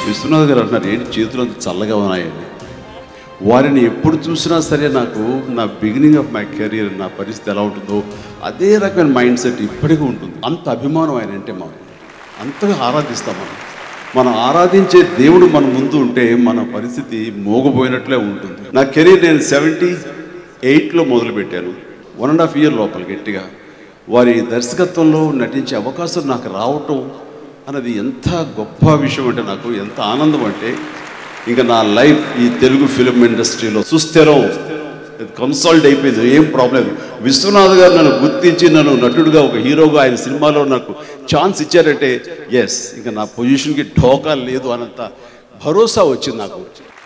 విశ్వనాథ్ గారు అంటున్నారు ఏంటి చేతులు అంత చల్లగా ఉన్నాయని వారిని ఎప్పుడు చూసినా సరే నాకు నా బిగినింగ్ ఆఫ్ మై కెరీర్ నా పరిస్థితి ఎలా ఉంటుందో అదే రకమైన మైండ్ సెట్ ఇప్పటికీ ఉంటుంది అంత అభిమానం ఆయన అంటే మాకు అంతగా ఆరాధిస్తాం మనం మనం ఆరాధించే దేవుడు మన ముందు ఉంటే మన పరిస్థితి మోగపోయినట్లే ఉంటుంది నా కెరీర్ నేను సెవెంటీ ఎయిట్లో మొదలుపెట్టాను వన్ అండ్ హాఫ్ ఇయర్ లోపల గట్టిగా వారి దర్శకత్వంలో నటించే అవకాశం నాకు రావటం అన్నది ఎంత గొప్ప విషయం అంటే నాకు ఎంత ఆనందం అంటే ఇంకా నా లైఫ్ ఈ తెలుగు ఫిలిం ఇండస్ట్రీలో సుస్థిరం కన్సాల్ట్ అయిపోయింది ఏం ప్రాబ్లం లేదు విశ్వనాథ్ గారు నన్ను గుర్తించి నన్ను నటుడుగా ఒక హీరోగా ఆయన సినిమాలో నాకు ఛాన్స్ ఇచ్చారంటే ఎస్ ఇంకా నా పొజిషన్కి ఢోకా లేదు అనంత భరోసా వచ్చింది నాకు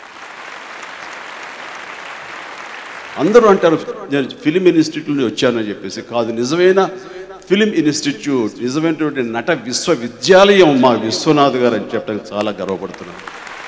అందరూ అంటారు నేను ఫిలిం ఇన్స్టిట్యూట్ నుండి వచ్చానని చెప్పేసి కాదు నిజమైన ఫిలిం ఇన్స్టిట్యూట్ నిజమైనటువంటి నట విశ్వవిద్యాలయం మా విశ్వనాథ్ గారు అని చెప్పడానికి చాలా గర్వపడుతున్నాను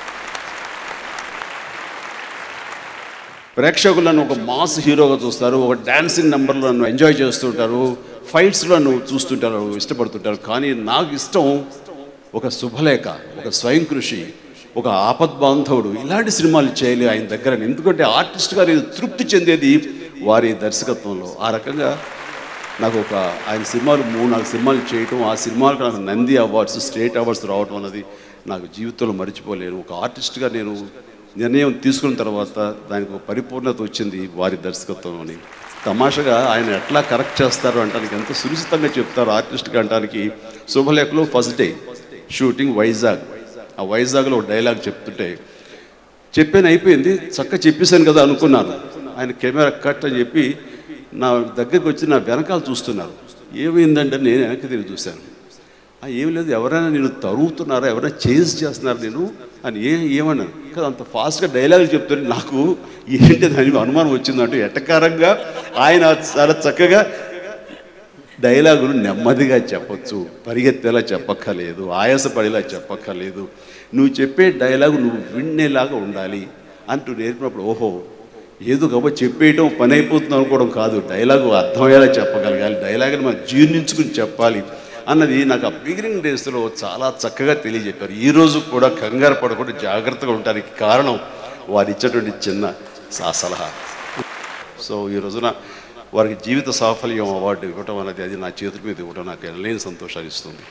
ప్రేక్షకులు నన్ను ఒక మాస్ హీరోగా చూస్తారు ఒక డాన్సింగ్ నెంబర్లో నన్ను ఎంజాయ్ చేస్తుంటారు ఫైట్స్లో నన్ను చూస్తుంటారు ఇష్టపడుతుంటారు కానీ నాకు ఇష్టం ఒక శుభలేఖ ఒక స్వయం కృషి ఒక ఆపద్బాంధవుడు ఇలాంటి సినిమాలు చేయాలి ఆయన దగ్గర ఎందుకంటే ఆర్టిస్ట్గా నేను తృప్తి చెందేది వారి దర్శకత్వంలో ఆ రకంగా నాకు ఒక ఆయన సినిమాలు మూడు నాలుగు సినిమాలు చేయటం ఆ సినిమాలకు నాకు నంది అవార్డ్స్ స్టేట్ అవార్డ్స్ రావటం అన్నది నాకు జీవితంలో మర్చిపోలేను ఒక ఆర్టిస్ట్గా నేను నిర్ణయం తీసుకున్న తర్వాత దానికి ఒక పరిపూర్ణత వచ్చింది వారి దర్శకత్వంలోని తమాషగా ఆయన ఎట్లా కరెక్ట్ చేస్తారు అంటానికి ఎంత సునిశ్చితంగా చెప్తారు ఆర్టిస్ట్గా అంటానికి శుభలేఖలో ఫస్ట్ డే షూటింగ్ వైజాగ్ ఆ వైజాగ్లో ఒక డైలాగ్ చెప్తుంటే చెప్పాను అయిపోయింది చక్క చెప్పేశాను కదా అనుకున్నాను ఆయన కెమెరా కట్ అని చెప్పి నా దగ్గరికి వచ్చి నా వెనకాల చూస్తున్నారు ఏమైందంటే నేను వెనక్కి తిరిగి చూశాను "ఆ, ఏం లేదు ఎవరైనా నేను తరుగుతున్నారా ఎవరైనా చేజ్ చేస్తున్నారు నేను అని ఏ ఏమన్నాను కదా అంత ఫాస్ట్గా డైలాగులు చెప్తుంటే నాకు ఏంటి దాని అనుమానం వచ్చిందంటే ఎటకారంగా ఆయన చాలా చక్కగా డైలాగులు నెమ్మదిగా చెప్పొచ్చు పరిగెత్తేలా చెప్పక్కర్లేదు ఆయాసపడేలా చెప్పక్కర్లేదు నువ్వు చెప్పే డైలాగు నువ్వు వినేలాగా ఉండాలి అంటూ నేర్పినప్పుడు ఓహో ఏదో గొప్ప చెప్పేయటం పని అయిపోతుంది అనుకోవడం కాదు డైలాగు అర్థమయ్యేలా చెప్పగలగాలి డైలాగుని మనం జీర్ణించుకుని చెప్పాలి అన్నది నాకు ఆ బిగినింగ్ డేస్లో చాలా చక్కగా తెలియజెప్పారు ఈ రోజు కూడా కంగారు పడకుండా జాగ్రత్తగా ఉండడానికి కారణం వారు ఇచ్చేటువంటి చిన్న సా- సలహా సో ఈ రోజున వారికి జీవిత సాఫల్యం అవార్డు ఇవ్వటం అనేది అది నా చేతుల మీద ఇవ్వడం నాకు ఎనలేని సంతోషాన్ని ఇస్తుంది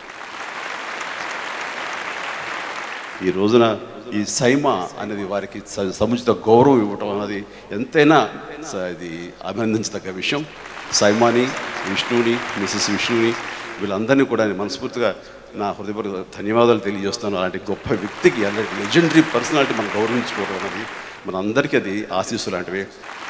ఈ రోజున ఈ సైమ అనేది వారికి స- సముచిత గౌరవం ఇవ్వటం అన్నది ఎంతైనా స- ఇది అభినందించదగ్గ విషయం సైమాని విష్ణుని మిసెస్ విష్ణుని వీళ్ళందరినీ కూడా నేను మనస్ఫూర్తిగా నా హృదయపూర్వక ధన్యవాదాలు తెలియజేస్తాను అలాంటి గొప్ప వ్యక్తికి అలాంటి లెజెండరీ పర్సనాలిటీ మనం గౌరవించుకోవడం అనేది మనందరికీ అది ఆశీస్సు లాంటివి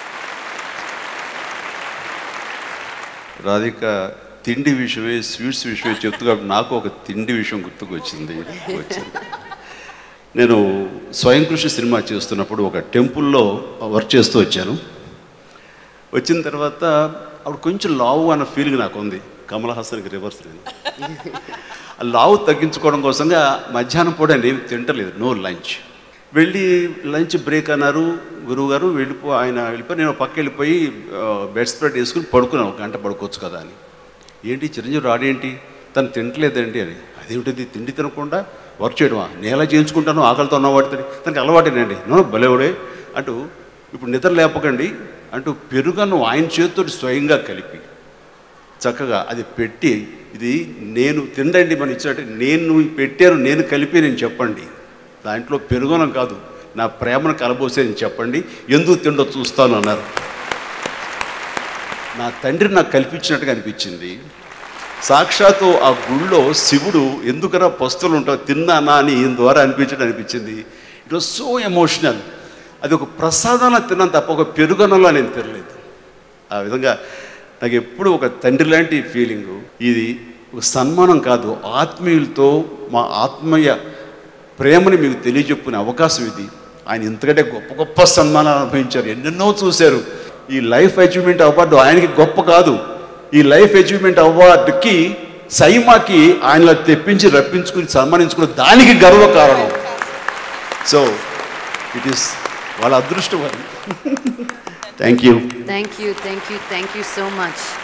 రాధిక తిండి విషయమే స్వీట్స్ విషయమే చెప్తూ కాబట్టి నాకు ఒక తిండి విషయం గుర్తుకు వచ్చింది వచ్చింది నేను స్వయం కృషి సినిమా చేస్తున్నప్పుడు ఒక టెంపుల్లో వర్క్ చేస్తూ వచ్చాను వచ్చిన తర్వాత అప్పుడు కొంచెం లావు అన్న ఫీలింగ్ నాకు ఉంది కమల్ హాసన్కి రివర్స్ నేను ఆ లావు తగ్గించుకోవడం కోసంగా మధ్యాహ్నం పూట నేను తింటలేదు నో లంచ్ వెళ్ళి లంచ్ బ్రేక్ అన్నారు గురువు గారు వెళ్ళిపో ఆయన వెళ్ళిపోయి నేను పక్క వెళ్ళిపోయి బెడ్ స్ప్రెడ్ వేసుకుని పడుకున్నాను ఒక గంట పడుకోవచ్చు కదా అని ఏంటి చిరంజీవి రాడేంటి తను తింటలేదండి అని అదేమిటిది తిండి తినకుండా వర్క్ చేయడమా నేను ఎలా చేయించుకుంటాను ఆకలితో ఉన్నవాడి తనకి అలవాటేనండి నో భలేవాడే అంటూ ఇప్పుడు నిద్ర లేపకండి అంటూ పెరుగను ఆయన చేతితో స్వయంగా కలిపి చక్కగా అది పెట్టి ఇది నేను తినండి మనం ఇచ్చినట్టు నేను పెట్టాను నేను కలిపి నేను చెప్పండి దాంట్లో పెరుగనం కాదు నా ప్రేమను కలబోసే నేను చెప్పండి ఎందుకు తిండో చూస్తాను అన్నారు నా తండ్రి నాకు కల్పించినట్టుగా అనిపించింది సాక్షాత్తు ఆ గుళ్ళో శివుడు ఎందుకరా పస్తులు ఉంటావు తిన్నానా అని ఈయన ద్వారా అనిపించడం అనిపించింది ఇట్ వాజ్ సో ఎమోషనల్ అది ఒక ప్రసాదాన తిన్నాను తప్ప ఒక పెరుగనంలో నేను తినలేదు ఆ విధంగా నాకు ఎప్పుడు ఒక తండ్రి లాంటి ఫీలింగు ఇది ఒక సన్మానం కాదు ఆత్మీయులతో మా ఆత్మీయ ప్రేమని మీకు తెలియజెప్పుకునే అవకాశం ఇది ఆయన ఇంతకంటే గొప్ప గొప్ప సన్మానాలు అనుభవించారు ఎన్నెన్నో చూశారు ఈ లైఫ్ అచీవ్మెంట్ అవార్డు ఆయనకి గొప్ప కాదు ఈ లైఫ్ అచీవ్మెంట్ అవార్డుకి సైమాకి ఆయనలా తెప్పించి రప్పించుకుని సన్మానించుకున్న దానికి గర్వకారణం సో ఇట్ ఈస్ వాళ్ళ అదృష్టం అది thank you Thank you, thank you, thank you so much.